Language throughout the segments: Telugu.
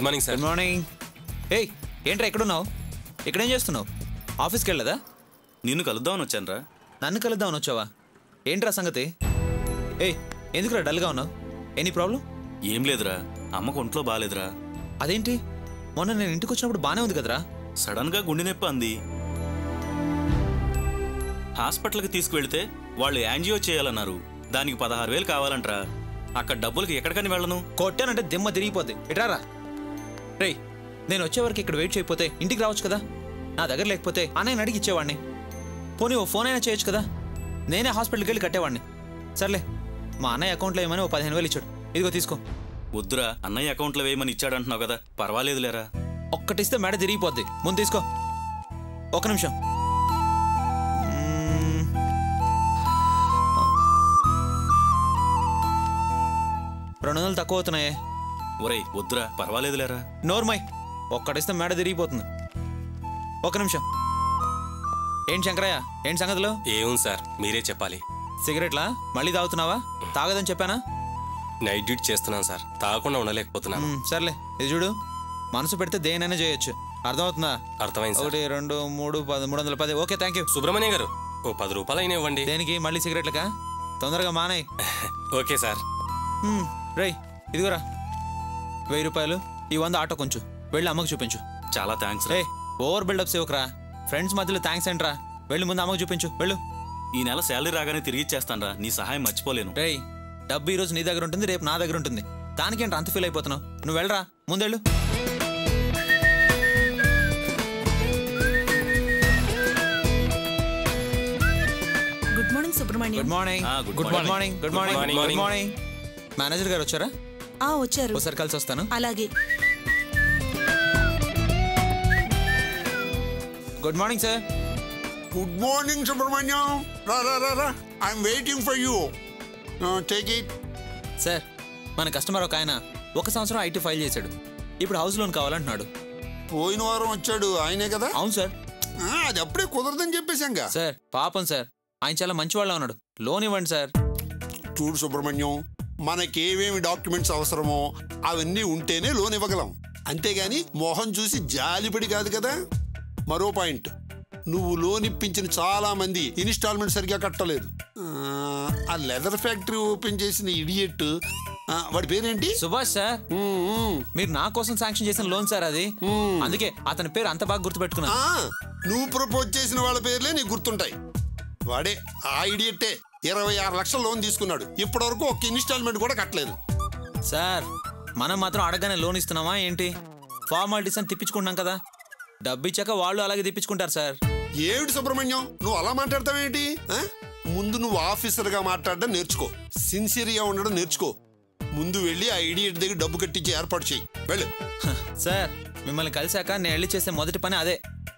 Good morning sir good morning ఏయ్ ఏంట్రా ఎక్కడున్నావు ఇక్కడేం చేస్తున్నావు ఆఫీస్కి వెళ్ళదా నిన్ను కలుద్దామని వచ్చానురా నన్ను కలుద్దామని వచ్చావా ఏంట్రా సంగతి ఏయ్ ఎందుకురా డల్గా ఉన్నావు ఎనీ ప్రాబ్లం ఏం లేదురా అమ్మకు ఒంట్లో బాగాలేదురా అదేంటి మొన్న నేను ఇంటికి వచ్చినప్పుడు బానే ఉంది కదరా సడన్ గా గుండె నొప్పి అంది హాస్పిటల్కి తీసుకువెళ్తే వాళ్ళు యాంజియో చేయాలన్నారు దానికి పదహారు వేలు కావాలంట్రా అక్కడ డబ్బులకి ఎక్కడికని వెళ్ళను కొట్టానంటే దిమ్మ తిరిగిపోద్ది ఇటారా రేయ్ నేను వచ్చే వరకు ఇక్కడ వెయిట్ చేయకపోతే ఇంటికి రావచ్చు కదా నా దగ్గర లేకపోతే అన్నయ్యని అడిగి ఇచ్చేవాడిని పోనీ ఓ ఫోన్ అయినా చేయొచ్చు కదా నేనే హాస్పిటల్కి వెళ్ళి కట్టేవాడిని సర్లే మా అన్నయ్య అకౌంట్లో ఏమని ఓ పదిహేను వేలు ఇచ్చాడు ఇదిగో తీసుకో వద్దురా అన్నయ్య అకౌంట్లో వేయమని ఇచ్చాడంటున్నావు కదా పర్వాలేదులేరా ఒక్కటిస్తే మెడ తిరిగిపోద్ది ముందు తీసుకో ఒక నిమిషం మ్మ్. రెండు వందలు తక్కువ అవుతున్నాయే ఒరేయ్ వద్దురా పర్వాలేదులేరా నోర్మై ఒక్కటిస్తే మెడ తిరిగిపోతుంది ఒక నిమిషం ఏంటి శంకరయ్య ఏంటి సంగతులు ఏం సార్ మీరే చెప్పాలి సిగరెట్లా మళ్ళీ తాగుతున్నావా తాగదని చెప్పానా నైట్ డ్యూటీ చేస్తున్నాను సార్ తాగకుండా ఉండలేకపోతున్నాను మ్మ్, సర్లే ఇది చూడు మనసు పెడితే దేనైనా చేయొచ్చు అర్థమవుతుందా అర్థమైంది సార్ ఒకటి రెండు మూడు పది మూడు వందల పది ఓకే థ్యాంక్ యూ సుబ్రహ్మణ్య గారు ఓ పది రూపాయలు అయినా ఇవ్వండి దేనికి మళ్ళీ సిగరెట్లకా తొందరగా మానేయ్ ఓకే సార్ మ్మ్, రేయ్ ఇదిగోరా వెయ్యి రూపాయలు ఈ వంద ఆటో కొంచెం వెళ్ళి అమ్మకు చూపించు చాలా థ్యాంక్స్ రే రా ఓవర్ బిల్డప్స్ ఇవ్వకరా ఫ్రెండ్స్ మధ్యలో థ్యాంక్స్ ఏంట్రా వెళ్ళి ముందు అమ్మకు చూపించు వెళ్ళు ఈ నెల శాలరీ రాగానే తిరిగి ఇచ్చేస్తానురా నీ సహాయం మర్చిపోలేను రేయ్ డబ్బు ఈ రోజు నీ దగ్గర ఉంటుంది రేపు నా దగ్గర ఉంటుంది దానికేంటి అంత ఫీల్ అయిపోతున్నావు నువ్వు వెళ్ళరా ముందెళ్ళు good morning Subrahmanyam good morning ఆ, good good morning. Morning good morning morning. Good morning manager గారు వచ్చారా ఆ వచ్చారు ఒకసారి కలిసి వస్తాను అలాగే good morning sir good morning Subrahmanyam రా రా రా రా I'm waiting for you take it sir మన కస్టమర్ ఒక ఆయన ఒక సంవత్సరం ఐటీ ఫైల్ చేశాడు ఇప్పుడు హౌస్ లోన్ కావాలంటున్నాడు పోయిన వారం వచ్చాడు ఆయనే కదా అవును సార్ ఆ, అది అప్పుడే కుదరదని చెప్పేశాంగా సార్ పాపం సార్ ఆయన చాలా మంచివాళ్ళ ఉన్నాడు లోన్ ఇవ్వండి సార్ చూడు సుబ్రహ్మణ్యం మనకేమేమి డాక్యుమెంట్స్ అవసరమో అవన్నీ ఉంటేనే లోన్ ఇవ్వగలం అంతేగాని మొహం చూసి జాలిపడి కాదు కదా మరో పాయింట్ నువ్వు లోన్ ఇప్పించిన చాలా మంది ఇన్స్టాల్మెంట్ సరిగా కట్టలేదు ఆ, ఆ లెదర్ ఫ్యాక్టరీ ఓపెన్ చేసిన ఇడియట్ వాడి పేరేంటి సుభాష్ సార్ ఉమ్, ఉమ్. మీరు నా కోసం శాంక్షన్ చేసిన లోన్ సార్ అది అందుకే అతని పేరు అంత బాగా గుర్తుపెట్టుకున్నాను ఆ, నువ్వు ప్రపోజ్ చేసిన వాళ్ళ పేర్లే నీకు గుర్తుంటాయి వాడే ఆ ఇడియట్టే ఇరవై ఆరు లక్షల లోన్ తీసుకున్నాడు ఇప్పటివరకు ఒక్క ఇన్స్టాల్మెంట్ కూడా కట్టలేదు సార్ మనం మాత్రం అడగగానే లోన్ ఇస్తున్నామా ఏంటి ఫార్మాలిటీస్ అని తిప్పించుకుంటున్నాం కదా డబ్బు ఇచ్చాక వాళ్ళు అలాగే తిప్పించుకుంటారు సార్ ఏమిటి సుబ్రహ్మణ్యం నువ్వు అలా మాట్లాడతావేంటి ఆ? ముందు నువ్వు ఆఫీసర్గా మాట్లాడడం నేర్చుకో సిన్సియర్గా ఉండడం నేర్చుకో ముందు వెళ్ళి ఆ ఇడియట్ దగ్గర డబ్బు కట్టించి ఏర్పాటు చేయి వెళ్ళు హ, సార్ మిమ్మల్ని కలిశాక నేను వెళ్ళి చేసే మొదటి పని అదే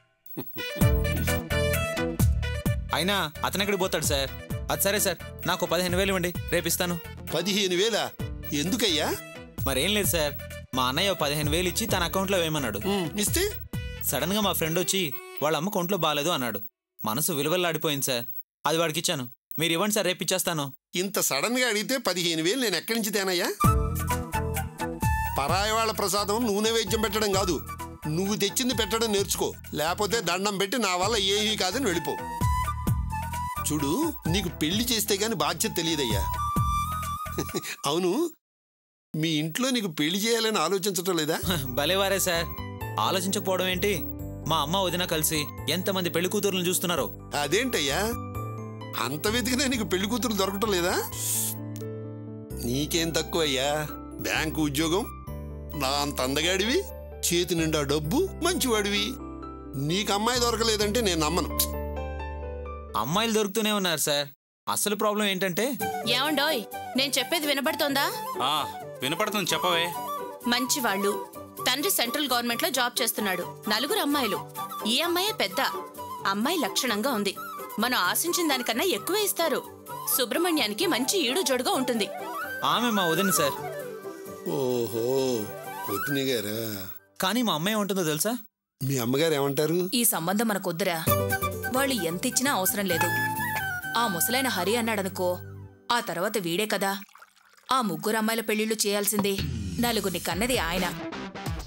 అయినా అతను ఎక్కడికి పోతాడు సార్ అది సరే సార్ నాకు పదిహేను వేలు ఇవ్వండి రేపు ఇస్తాను పదిహేను వేల ఎందుకయ్యా మరేం లేదు సార్ మా అన్నయ్య ఓ పదిహేను వేలు ఇచ్చి తన అకౌంట్లో వేయమన్నాడు ఉమ్, ఇస్తే సడన్ గా మా ఫ్రెండ్ వచ్చి వాళ్ళ అమ్మ ఒంట్లో బాగాలేదు అన్నాడు మనసు విలువల్లాడిపోయింది సార్ అది వాడికి ఇచ్చాను మీరు ఇవ్వండి సార్ రేపు ఇచ్చేస్తాను ఇంత సడన్ గా అడిగితే పదిహేను వేలు నేను ఎక్కడి నుంచి తేనయ్యా పరాయి వాళ్ళ ప్రసాదం నువ్వు నైవేద్యం పెట్టడం కాదు నువ్వు తెచ్చింది పెట్టడం నేర్చుకో లేకపోతే దండం పెట్టి నా వల్ల ఏమీ కాదని వెళ్ళిపో చూడు నీకు పెళ్లి చేస్తే గాని బాధ్యత తెలియదయ్యా అవును మీ ఇంట్లో నీకు పెళ్లి చేయాలని ఆలోచించటం లేదా హ, భలేవారే సార్ ఆలోచించకపోవడం ఏంటి మా అమ్మ వదిన కలిసి ఎంతమంది పెళ్లి కూతుర్లను చూస్తున్నారో అదేంటయ్యా అంత వెతికినా నీకు పెళ్లి కూతురు దొరకటం లేదా నీకేం తక్కువ అయ్యా బ్యాంకు ఉద్యోగం నా అంత అందగాడివి చేతి నిండా డబ్బు మంచివాడివి నీకు అమ్మాయి దొరకలేదంటే నేను నమ్మను అమ్మాయిలు దొరుకుతూనే ఉన్నారు సార్ అసలు ప్రాబ్లం ఏంటంటే ఏమండోయ్ నేను చెప్పేది వినబడుతోందా ఆ, వినపడుతుంది చెప్పవే మంచివాళ్ళు తండ్రి సెంట్రల్ గవర్నమెంట్ లో జాబ్ చేస్తున్నాడు నలుగురు అమ్మాయిలు ఈ అమ్మాయే పెద్ద అమ్మాయి లక్షణంగా ఉంది మనం ఆశించిన దానికన్నా ఎక్కువే ఇస్తారు సుబ్రహ్మణ్యానికి మంచి ఈడు జోడుగా ఉంటుంది ఆమె మా వదిన సార్ ఓహో వదిన గారా కానీ మా అమ్మాయి ఏమంటుందో తెలుసా మీ అమ్మగారు ఏమంటారు ఈ సంబంధం మనకొద్దురా వాళ్ళు ఎంత ఇచ్చినా అవసరం లేదు ఆ ముసలైన హరి అన్నాడనుకో ఆ తర్వాత వీడే కదా ఆ ముగ్గురు అమ్మాయిల పెళ్లిళ్ళు చేయాల్సిందే నలుగురిని కన్నది ఆయన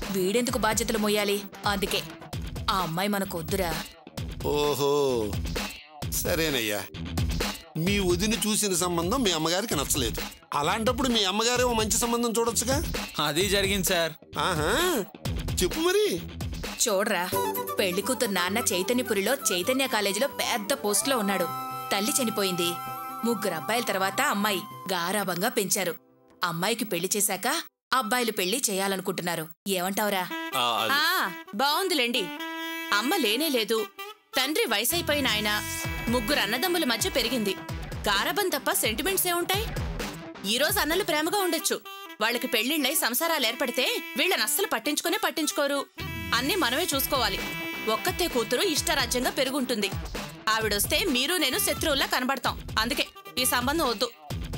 వీడెందుకు బాధ్యతలు మోయాలి అందుకే ఆ అమ్మాయి మనకు వద్దురా ఓహో సరేనయ్యా మీ వదిన చూసిన సంబంధం మీ అమ్మగారికి నచ్చలేదు అలాంటప్పుడు మీ అమ్మగారేమో మంచి సంబంధం చూడొచ్చుగా అది జరిగింది సార్ ఆహా చెప్పు మరి చూడరా పెళ్లి కూతురు నాన్న చైతన్యపురిలో చైతన్య కాలేజీలో పెద్ద పోస్ట్లో ఉన్నాడు తల్లి చనిపోయింది ముగ్గురు అబ్బాయిల తర్వాత అమ్మాయి గారాబంగా పెంచారు అమ్మాయికి పెళ్లి చేశాక అబ్బాయిలు పెళ్లి చేయాలనుకుంటున్నారు ఏమంటావురా ఆ, అది- ఆ బావుందిలేండి అమ్మ లేనే లేదు తండ్రి వయసైపోయిన ఆయన ముగ్గురు అన్నదమ్ముల మధ్య పెరిగింది గారాబం తప్ప సెంటిమెంట్స్ ఏముంటాయి ఈ రోజు అన్నలు ప్రేమగా ఉండొచ్చు వాళ్ళకి పెళ్లిళ్ళై సంసారాలు ఏర్పడితే వీళ్ళని అస్సలు పట్టించుకునే పట్టించుకోరు అన్నీ మనమే చూసుకోవాలి ఒక్కతే కూతురు ఇష్టరాజ్యంగా పెరుగుంటుంది ఆవిడొస్తే మీరు నేను శత్రువుల్లా కనబడతాం అందుకే ఈ సంబంధం వద్దు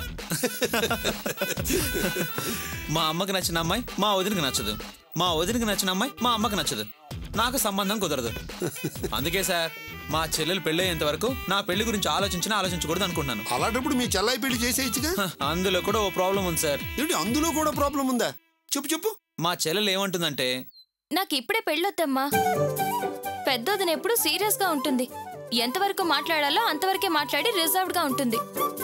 మా అమ్మకి నచ్చిన అమ్మాయి మా వదినకి నచ్చదు మా వదినకి నచ్చిన అమ్మాయి మా అమ్మకి నచ్చదు నాకు సంబంధం కుదరదు అందుకే సార్ మా చెల్లెలు పెళ్ళయ్యేంత వరకు నా పెళ్లి గురించి ఆలోచించినా ఆలోచించకూడదు అనుకుంటున్నాను అలాంటప్పుడు మీ చెల్లాయి పెళ్లి చేసేయచ్చుగా హ, అందులో కూడా ఓ ప్రాబ్లం ఉంది సార్ ఏంటి అందులో కూడా ప్రాబ్లం ఉందా చెప్పు చెప్పు మా చెల్లెలు ఏమంటుందంటే నాకు ఇప్పుడే పెళ్ళొద్దమ్మా పెద్దోదిన ఎప్పుడు సీరియస్ గా ఉంటుంది ఎంతవరకు మాట్లాడాలో అంతవరకే మాట్లాడి రిజర్వ్డ్ గా ఉంటుంది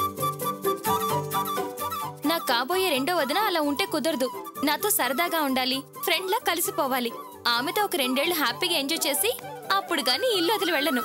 నాకు కాబోయే రెండో వదిన అలా ఉంటే కుదరదు నాతో సరదాగా ఉండాలి ఫ్రెండ్ లా కలిసిపోవాలి ఆమెతో ఒక రెండేళ్లు హ్యాపీగా ఎంజాయ్ చేసి అప్పుడు గాని ఇల్లు వదిలి వెళ్ళను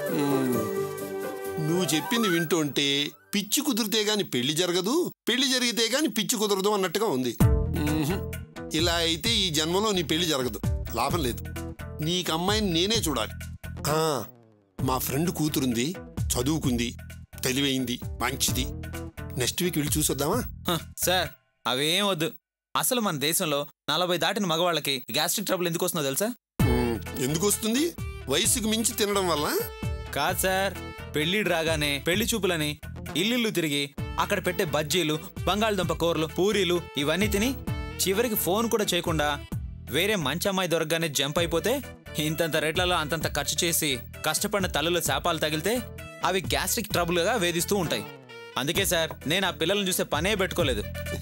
నువ్వు చెప్పింది వింటుంటే పిచ్చి కుదిరితే గాని పెళ్లి జరగదు పెళ్లి జరిగితే గాని పిచ్చి కుదరదు అన్నట్టుగా ఉంది మ్మ్హ్. ఇలా అయితే ఈ జన్మలో నీ పెళ్లి జరగదు లాభం లేదు నీకు అమ్మాయిని నేనే చూడాలి ఆ, మా ఫ్రెండ్ కూతురుంది చదువుకుంది తెలివైంది మంచిది నెక్స్ట్ వీక్ వెళ్ళి చూసొద్దామా హ, సార్ అవేం వద్దు అసలు మన దేశంలో నలభై దాటిన మగవాళ్ళకి గ్యాస్ట్రిక్ ట్రబుల్ ఎందుకు వస్తుందో తెలుసా మ్మ్. ఎందుకు వస్తుంది వయసుకు మించి తినడం వల్ల కాదు సార్ పెళ్లిడు రాగానే పెళ్లి చూపులని ఇల్లిల్లు తిరిగి అక్కడ పెట్టే బజ్జీలు బంగాళదుంప కూరలు పూరీలు ఇవన్నీ తిని చివరికి ఫోన్ కూడా చేయకుండా వేరే మంచి అమ్మాయి దొరకగానే జంప్ అయిపోతే ఇంతంత రేట్లలో అంతంత ఖర్చు చేసి కష్టపడిన తల్లుల శాపాలు తగిలితే అవి గ్యాస్ట్రిక్ ట్రబుల్గా వేధిస్తూ ఉంటాయి అందుకే సార్ నేను ఆ పిల్లల్ని చూసే పనే పెట్టుకోలేదు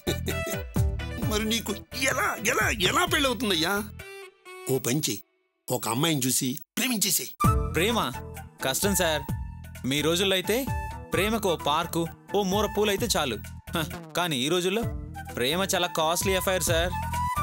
మరి నీకు ఎలా ఎలా ఎలా పెళ్ళవుతుందయ్యా ఓ పంచి ఒక అమ్మాయిని చూసి ప్రేమించేసేయ్ ప్రేమ కష్టం సార్ మీ రోజుల్లో అయితే ప్రేమకు ఓ పార్కు ఓ మూర పూలైతే చాలు హ, కానీ ఈ రోజుల్లో ప్రేమ చాలా కాస్ట్లీ అఫైర్ సార్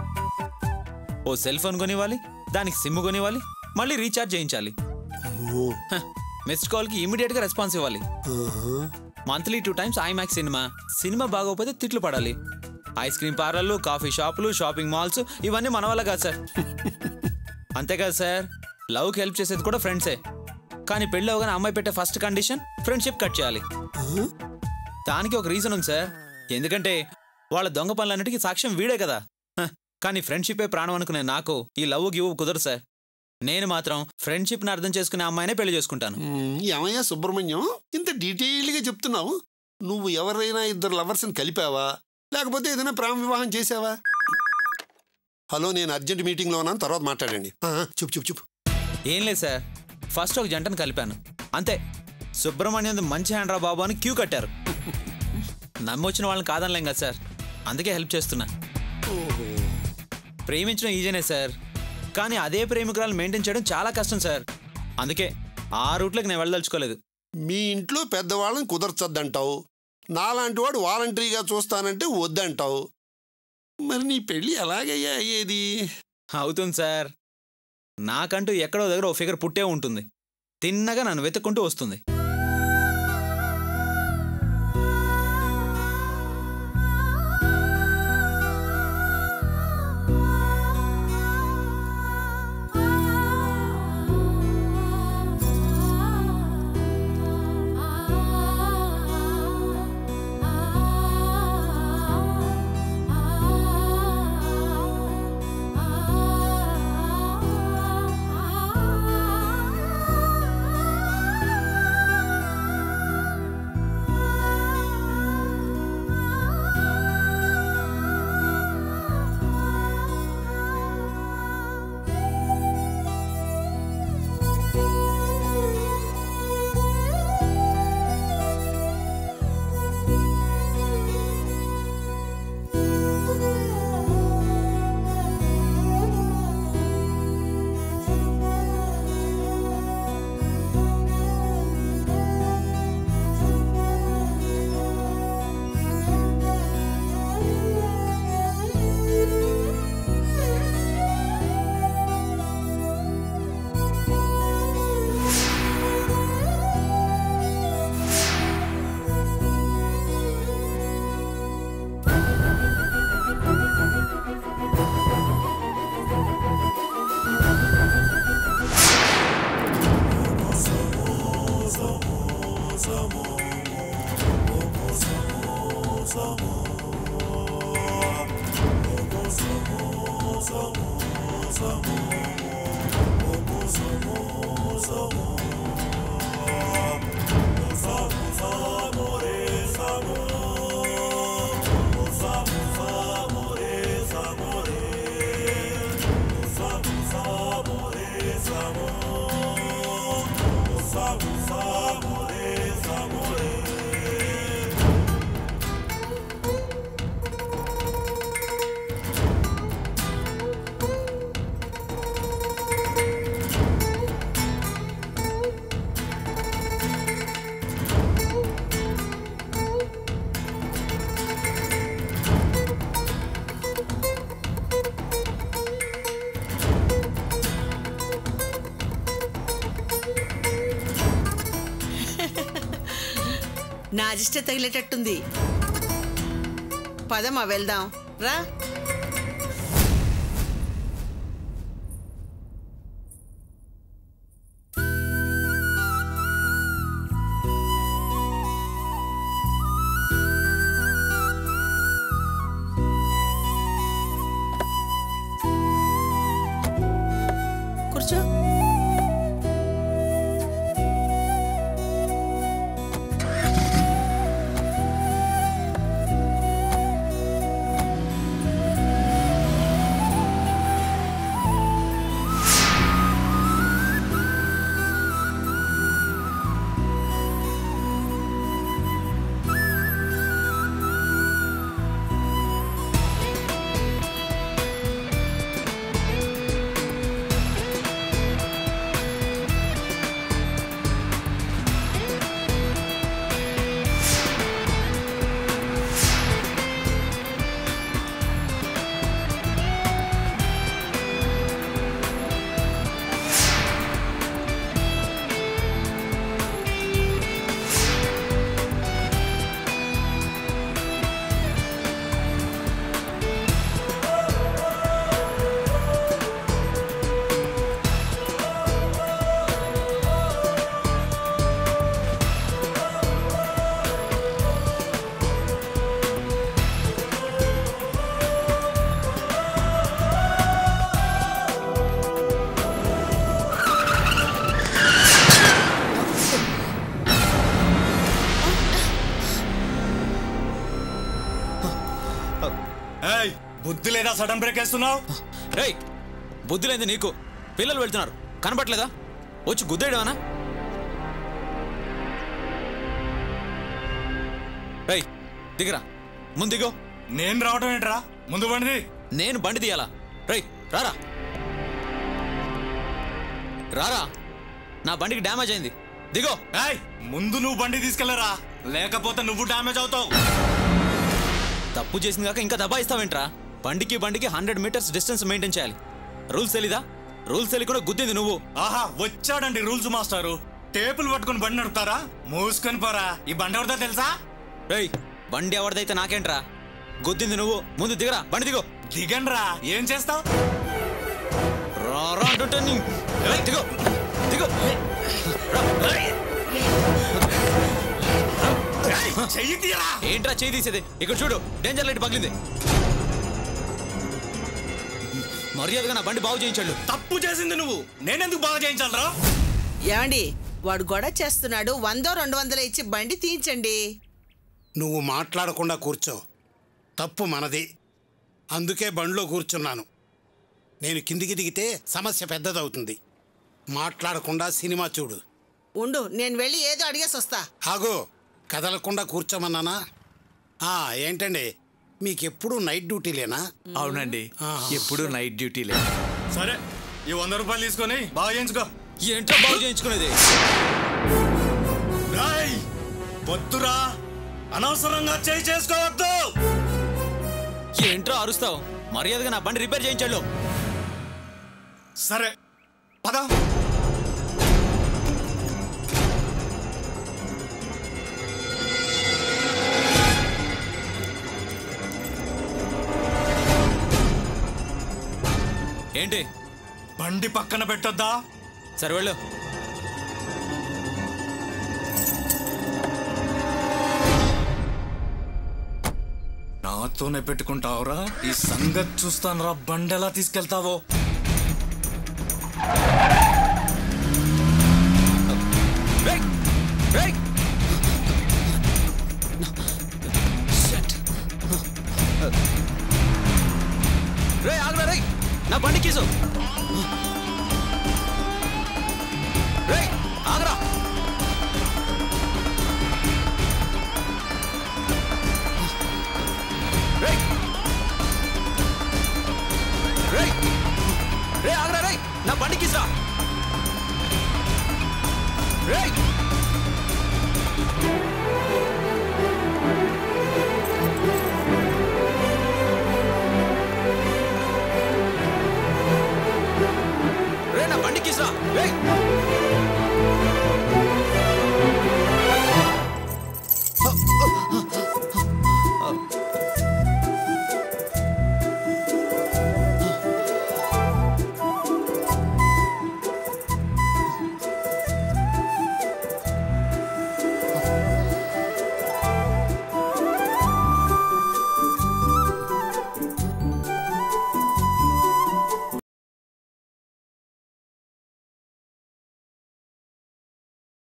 ఓ సెల్ ఫోన్ కొనివ్వాలి దానికి సిమ్ కొనివ్వాలి మళ్ళీ రీఛార్జ్ చేయించాలి ఓ హ, మిస్డ్ కాల్కి ఇమీడియట్గా రెస్పాన్స్ ఇవ్వాలి ఆహా. Monthly two times IMAX cinema cinema బాగోకపోతే తిట్లు పడాలి ఐస్ క్రీమ్ పార్లర్లు కాఫీ షాపులు షాపింగ్ మాల్స్ ఇవన్నీ మన వల్ల కాదు సార్ అంతేకాదు సార్ లవ్కి హెల్ప్ చేసేది కూడా ఫ్రెండ్సే కానీ పెళ్ళి అవగానే అమ్మాయి పెట్టే ఫస్ట్ కండిషన్ ఫ్రెండ్షిప్ కట్ చేయాలి దానికి ఒక రీజన్ ఉంది సార్ ఎందుకంటే వాళ్ళ దొంగ పనులన్నిటికీ సాక్ష్యం వీడే కదా హ, కానీ ఫ్రెండ్షిపే ప్రాణం అనుకునే నాకు ఈ లవ్ గివ్ కుదరదు సార్ నేను మాత్రం ఫ్రెండ్షిప్ని అర్థం చేసుకునే అమ్మాయినే పెళ్లి చేసుకుంటాను మ్మ్, ఏమయ్యా సుబ్రహ్మణ్యం ఇంత డీటెయిల్డ్గా చెప్తున్నావు నువ్వు ఎవరైనా ఇద్దరు లవర్స్ని కలిపావా లేకపోతే ఏదైనా ప్రేమ వివాహం చేసావా హలో నేను అర్జెంట్ మీటింగ్లో ఉన్నాను తర్వాత మాట్లాడండి ఆ, చెప్పు చెప్పు చెప్పు ఏం లేదు సార్ ఫస్ట్ ఒక జంటను కలిపాను అంతే సుబ్రహ్మణ్యం మంచి హ్యాండ్ రా బాబు అని క్యూ కట్టారు నమ్మొచ్చిన వాళ్ళని కాదనలేం కదా సార్ అందుకే హెల్ప్ చేస్తున్నా ప్రేమించడం ఈజీనే సార్ కానీ అదే ప్రేమికురాలు మెయింటైన్ చేయడం చాలా కష్టం సార్ అందుకే ఆ రూట్లోకి నేను వెళ్ళదలుచుకోలేదు మీ ఇంట్లో పెద్దవాళ్ళని కుదర్చొద్దంటావు నాలాంటి వాడు వాలంటరీగా చూస్తానంటే వద్దంటావు మరి నీ పెళ్ళి ఎలాగయ్యా అయ్యేది అవుతుంది సార్ నాకంటూ ఎక్కడో దగ్గర ఓ ఫిగర్ పుట్టే ఉంటుంది తిన్నగా నన్ను వెతుక్కుంటూ వస్తుంది ఆ నా అజిష్ట తగిలేటట్టుంది పదమ్మా వెళ్దాం రా కూర్చో ఏయ్ బుద్ధి లేదా సడన్ బ్రేక్ వేస్తున్నావు రేయ్ బుద్ధి లేదు నీకు పిల్లలు వెళ్తున్నారు కనపట్లేదా వచ్చి గుద్దేయడమనా రేయ్ దిగరా ముందు దిగో నేను రావడం ఏంట్రా ముందు బండి నేను బండి తీయాలా రేయ్ రారా రారా నా బండికి డ్యామేజ్ అయింది దిగో ఏయ్ ముందు నువ్వు బండి తీసుకెళ్ళరా లేకపోతే నువ్వు డామేజ్ అవుతావు తప్పు చేసింది కాక ఇంకా దబాయిస్తావేంట్రా బండికి బండికి హండ్రెడ్ మీటర్స్ డిస్టెన్స్ మెయింటైన్ చేయాలి రూల్స్ తెలీదా రూల్స్ తెలియ కూడా గుద్దింది నువ్వు ఆహా వచ్చాడండి రూల్స్ మాస్టారు టేపులు పట్టుకుని బండి నడుపుతారా మూసుకొని పోరా ఈ బండి ఎవరిదో తెలుసా రేయ్ బండి ఎవరిదైతే నాకేంట్రా గుద్దింది నువ్వు ముందు దిగరా బండి దిగో దిగండ్రా ఏం చేస్తావు రారా అంటుంటే నీ- రేయ్, దిగో దిగో రా, రేయ్. చెయ్యి తీరా ఏంట్రా చేయి తీసేది ఇక్కడ చూడు డేంజర్ లైట్ పగిలింది మర్యాదగా నా బండి బాగు చేయించాడు తప్పు చేసింది నువ్వు నేనెందుకు బాగా చేయించాలరా ఏమండి వాడు గొడవ చేస్తున్నాడు వందో రెండు వందలు ఇచ్చి బండి తీయించండి నువ్వు మాట్లాడకుండా కూర్చో తప్పు మనది అందుకే బండిలో కూర్చున్నాను నేను కిందికి దిగితే సమస్య పెద్దదవుతుంది మాట్లాడకుండా సినిమా చూడు ఉండు నేను వెళ్ళి ఏదో అడిగేసి వస్తా ఆగో కదలకుండా కూర్చోమన్నానా ఆ, ఏంటండి మీకెప్పుడు నైట్ డ్యూటీలేనా అవునండి ఆహా. ఎప్పుడు నైట్ డ్యూటీలే సరే ఈ వంద రూపాయలు తీసుకొని బాగా చేయించుకో ఏంట్రా బాగు చేయించుకునేది రాయ్ వద్దురా అనవసరంగా చేయి చేసుకోవద్దు ఏంట్రా అరుస్తావు మర్యాదగా నా బండి రిపేర్ చేయించాడు సరే పద ఏంటి బండి పక్కన పెట్టొద్దా సరే వెళ్ళు నాతోనే పెట్టుకుంటావురా ఈ సంగతి చూస్తాను రా బండి ఎలా తీసుకెళ్తావో రేయ్! రేయ్! Shit. రేయ్, ఆగురా, రేయ్! నా బండి కీసు రేయ్, ఆగురా. రేయ్! రేయ్! రేయ్, ఆగురా, రేయ్! నా బండి కీసురా రేయ్